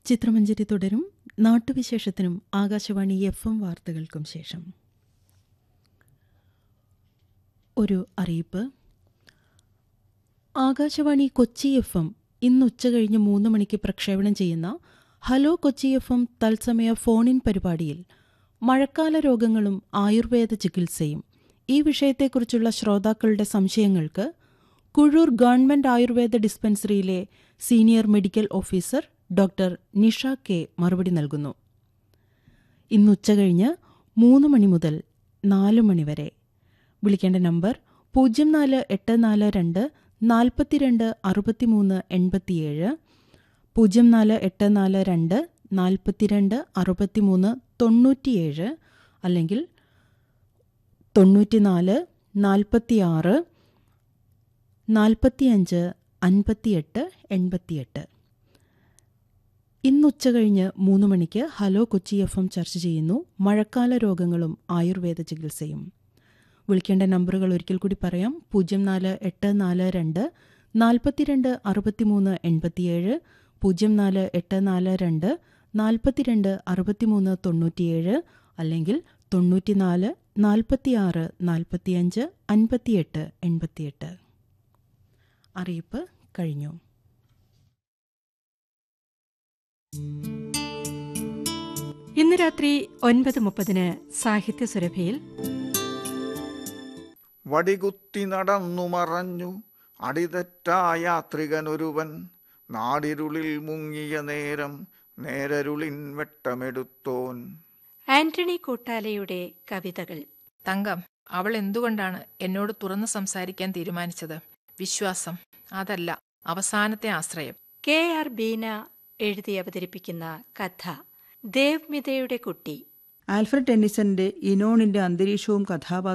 ചിത്രമഞ്ജരി തുടരും നാട്ടുവിശേഷത്തിനും Akashvani F M വാർത്തകൾക്കും ശേഷം ഒരു അറിയിപ്പ് ആകാശവാണി കൊച്ചി എഫ് എം ഇന്ന് ഉച്ചകഴിഞ്ഞ് മൂന്ന് മണിക്ക് പ്രക്ഷേപണം ചെയ്യുന്ന ഹലോ കൊച്ചി എഫ് എം തത്സമയ ഫോൺ ഇൻ പരിപാടിയിൽ മഴക്കാല രോഗങ്ങളും ആയുർവേദ ചികിത്സയും ഈ വിഷയത്തെക്കുറിച്ചുള്ള ശ്രോതാക്കളുടെ സംശയങ്ങൾക്ക് കുഴൂർ ഗവൺമെന്റ് ആയുർവേദ ഡിസ്പെൻസറിയിലെ senior medical officer doctor Nisha K മറുപടി നൽകുന്നു ഇന്ന് ഉച്ചകഴിഞ്ഞ് മൂന്ന് മണി മുതൽ നാല് മണി വരെ വിളിക്കേണ്ട നമ്പർ പൂജ്യം നാല് എട്ട് നാല് രണ്ട് നാൽപ്പത്തിരണ്ട് അറുപത്തിമൂന്ന് എൺപത്തിയേഴ് പൂജ്യം നാല് എട്ട് നാല് രണ്ട് നാൽപ്പത്തിരണ്ട് അറുപത്തിമൂന്ന് തൊണ്ണൂറ്റിയേഴ് അല്ലെങ്കിൽ തൊണ്ണൂറ്റിനാല് നാൽപ്പത്തിയാറ് നാൽപ്പത്തിയഞ്ച് അൻപത്തിയെട്ട് എൺപത്തിയെട്ട് ഇന്ന് ഉച്ചകഴിഞ്ഞ് മൂന്ന് മണിക്ക് ഹലോ കൊച്ചി എഫ് എം ചർച്ച ചെയ്യുന്നു മഴക്കാല രോഗങ്ങളും ആയുർവേദ ചികിത്സയും വിളിക്കേണ്ട നമ്പറുകൾ ഒരിക്കൽ കൂടി പറയാം പൂജ്യം നാല് എട്ട് നാല് രണ്ട് നാൽപ്പത്തിരണ്ട് അറുപത്തിമൂന്ന് എൺപത്തിയേഴ് പൂജ്യം നാല് എട്ട് നാല് രണ്ട് നാൽപ്പത്തിരണ്ട് അറുപത്തിമൂന്ന് തൊണ്ണൂറ്റിയേഴ് അല്ലെങ്കിൽ തൊണ്ണൂറ്റിനാല് നാൽപ്പത്തിയാറ് നാൽപ്പത്തിയഞ്ച് അൻപത്തിയെട്ട് എൺപത്തിയെട്ട് അറിയിപ്പ് കഴിഞ്ഞു ഇന്ന് രാത്രി ഒൻപത് മുപ്പതിന് സാഹിത്യ സുരഭിയിൽ വടികുത്തി നടന്നു മറഞ്ഞു അടിതെറ്റാ യാത്രികനൊരുവൻ നാടിരുളിൽ മുങ്ങിയ നേരം നേരരുളിൻ വെട്ടമെടുത്തോൻ ആന്റണി കൂട്ടാലയുടെ കവിതകൾ തങ്കം അവൾ എന്തുകൊണ്ടാണ് എന്നോട് തുറന്നു സംസാരിക്കാൻ തീരുമാനിച്ചത് വിശ്വാസം അതല്ല അവസാനത്തെ ആശ്രയം കെ ആർ ബീന എഴുതി അവതരിപ്പിക്കുന്ന കഥ ദേവ്മിതയുടെ കുട്ടി ആൽഫ്രഡ് ടെന്നിസന്റെ ഇനോണിന്റെ അന്തരീക്ഷവും കഥാപാത്രവും